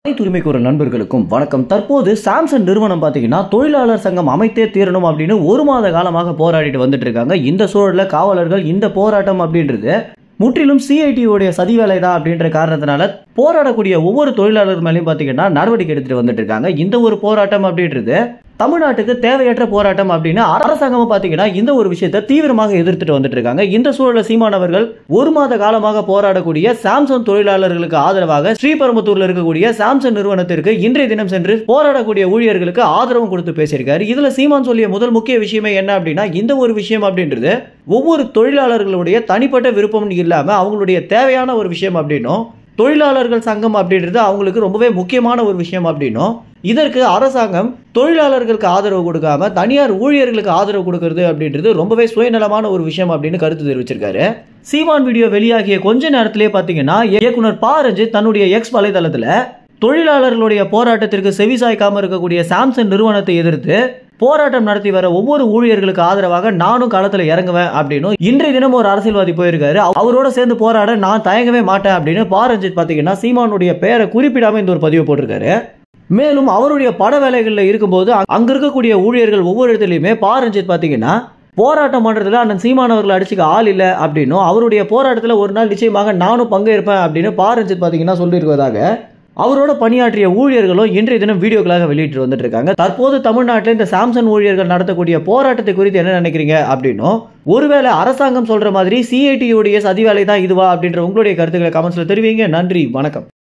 அனைத்து உரிமைக்கு ஒரு நண்பர்களுக்கும் வணக்கம் தற்போது சாம்சங் நிறுவனம் பார்த்தீங்கன்னா தொழிலாளர் சங்கம் அமைத்தே தீரணும் அப்படின்னு ஒரு மாத காலமாக போராடிட்டு வந்துட்டு இருக்காங்க இந்த சூழலில் காவலர்கள் இந்த போராட்டம் அப்படின்றது முற்றிலும் சிஐடியோடைய சதி வேலை தான் அப்படின்ற காரணத்தினால போராடக்கூடிய ஒவ்வொரு தொழிலாளர் மேலேயும் பார்த்தீங்கன்னா நடவடிக்கை எடுத்துட்டு வந்துட்டு இருக்காங்க இந்த ஒரு போராட்டம் அப்படின்றது தமிழ்நாட்டுக்கு தேவையற்ற போராட்டம் அப்படின்னு அரசாங்கமும் பார்த்தீங்கன்னா இந்த ஒரு விஷயத்தை தீவிரமாக எதிர்த்துட்டு வந்துட்டு இருக்காங்க இந்த சூழலில் சீமானவர்கள் ஒரு மாத காலமாக போராடக்கூடிய சாம்சங் தொழிலாளர்களுக்கு ஆதரவாக ஸ்ரீபெரும்புத்தூர்ல இருக்கக்கூடிய சாம்சங் நிறுவனத்திற்கு இன்றைய தினம் சென்று போராடக்கூடிய ஊழியர்களுக்கு ஆதரவும் கொடுத்து பேசியிருக்காரு இதுல சீமான் சொல்லிய முதல் முக்கிய விஷயமே என்ன அப்படின்னா இந்த ஒரு விஷயம் அப்படின்றது ஒவ்வொரு தொழிலாளர்களுடைய தனிப்பட்ட விருப்பம் இல்லாம அவங்களுடைய தேவையான ஒரு விஷயம் அப்படின்னும் தொழிலாளர்கள் சங்கம் அப்படின்றது அவங்களுக்கு ரொம்பவே முக்கியமான ஒரு விஷயம் அப்படின்னும் இதற்கு அரசாங்கம் தொழிலாளர்களுக்கு ஆதரவு கொடுக்காம தனியார் ஊழியர்களுக்கு ஆதரவு கொடுக்கறது அப்படின்றது ரொம்பவே சுயநலமான ஒரு விஷயம் அப்படின்னு கருத்து தெரிவிச்சிருக்காரு சீமான் வீடியோ வெளியாகிய கொஞ்ச நேரத்திலே பார்த்தீங்கன்னா இயக்குனர் பா ரஞ்சித் தன்னுடைய எக்ஸ் வலைதளத்தில் தொழிலாளர்களுடைய போராட்டத்திற்கு செவிசாய்க்காம இருக்கக்கூடிய சாம்சங் நிறுவனத்தை எதிர்த்து போராட்டம் நடத்தி வர ஒவ்வொரு ஊழியர்களுக்கு ஆதரவாக நானும் களத்தில் இறங்குவேன் அப்படின்னு இன்றைய தினம் ஒரு அரசியல்வாதி போயிருக்காரு அவரோட சேர்ந்து போராட நான் தயங்கவே மாட்டேன் அப்படின்னு பா ரஞ்சித் பார்த்தீங்கன்னா சீமானுடைய பெயரை குறிப்பிடாம இந்த ஒரு பதிவு போட்டிருக்காரு மேலும் அவருடைய பட வேலைகளில் இருக்கும்போது அங்க இருக்கக்கூடிய ஊழியர்கள் ஒவ்வொரு இடத்துலையுமே பா ரஞ்சித் பார்த்தீங்கன்னா போராட்டம் பண்றதுல அண்ணன் சீமானவர்களை அடிச்சுக்க ஆள் இல்லை அப்படின்னும் அவருடைய போராட்டத்தில் ஒரு நாள் நிச்சயமாக நானும் பங்கேற்பேன் அப்படின்னு பா ரஞ்சித் பார்த்தீங்கன்னா சொல்லியிருப்பதாக அவரோட பணியாற்றிய ஊழியர்களும் இன்றைய தினம் வீடியோக்களாக வெளியிட்டு வந்துட்டு இருக்காங்க தற்போது தமிழ்நாட்டில் இந்த சாம்சங் ஊழியர்கள் நடத்தக்கூடிய போராட்டத்தை குறித்து என்ன நினைக்கிறீங்க அப்படின்னும் ஒருவேளை அரசாங்கம் சொல்ற மாதிரி சிஐடியுடைய சதி வேலை தான் இதுவா அப்படின்ற உங்களுடைய கருத்துக்களை கமெண்ட்ஸ்ல தெரிவிங்க நன்றி வணக்கம்